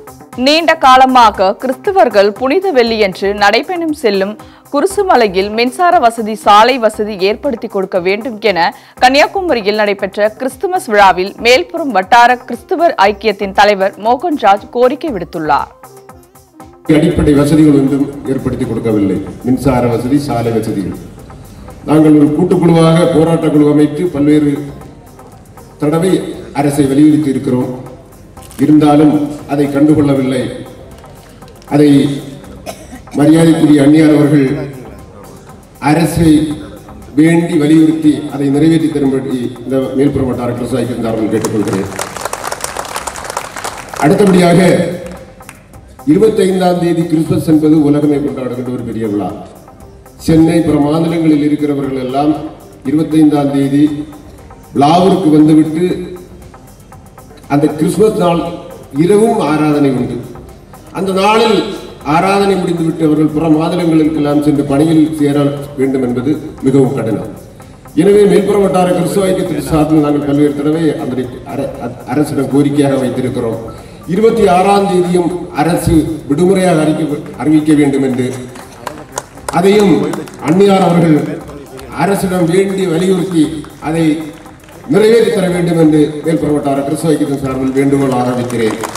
நீண்ட காலமாக கிறிஸ்தவர்கள் புனித வெள்ளியன்று நடைபயணம் செல்லும் குருசுமலையில் மின்சார வசதி சாலை வசதி ஏற்படுத்தி கொடுக்க வேண்டும் என கன்னியாகுமரியில் நடைபெற்ற கிறிஸ்துமஸ் விழாவில் மேல்புறம் வட்டார கிறிஸ்துவர் ஐக்கியத்தின் தலைவர் மோகன்ராஜ் கோரிக்கை விடுத்துள்ளார் அடிப்படை வசதிகள் ஒன்றும் ஏற்படுத்தி கொடுக்கவில்லை மின்சார வசதி சாலை வசதிகள் நாங்கள் ஒரு கூட்டுக்குழுவாக போராட்ட குழு அமைத்து பல்வேறு தடவை அரசை வலியுறுத்தி இருக்கிறோம் இருந்தாலும் அதை கண்டுகொள்ளவில்லை அதை மரியாதைக்குரிய அந்நியார் அவர்கள் அரசை வேண்டி வலியுறுத்தி அதை நிறைவேற்றி தரும்படி இந்த மேல்புறம் வட்டார கிறிஸ்தாய்க்கு சார்பில் கேட்டுக்கொள்கிறேன் அடுத்தபடியாக இருபத்தைந்தாம் தேதி கிறிஸ்துமஸ் என்பது உலகமே கொண்டாடுகின்ற ஒரு பெரிய விழா சென்னை பிற மாநிலங்களில் இருக்கிறவர்கள் எல்லாம் இருபத்தைந்தாம் தேதி விழாவிற்கு வந்துவிட்டு அந்த கிறிஸ்துமஸ் நாள் இரவும் ஆராதனை உண்டு அந்த நாளில் ஆராதனை முடிந்துவிட்டு அவர்கள் பிற மாநிலங்களுக்கெல்லாம் சென்று பணியில் சேர வேண்டும் என்பது மிகவும் கடினம் எனவே மேல்புற வட்டார கிறிஸ்துவ ஐக்கியத்தின் சார்பில் நாங்கள் பல்வேறு தடவை அந்த அர- அ- அரசிடம் கோரிக்கையாக வைத்திருக்கிறோம் இருபத்தி ஆறாம் தேதியும் அரசு விடுமுறையாக அறிக்க அறிவிக்க வேண்டும் என்று அதையும் அந்நியார் அவர்கள் அரசிடம் வேண்டி வலியுறுத்தி அதை நிறைவேற்றி தர வேண்டும் என்று மேல்புற வட்டார கிறிஸ்துவ ஐக்கியத்தின் சார்பில் வேண்டுகோள் ஆரம்பிக்கிறேன்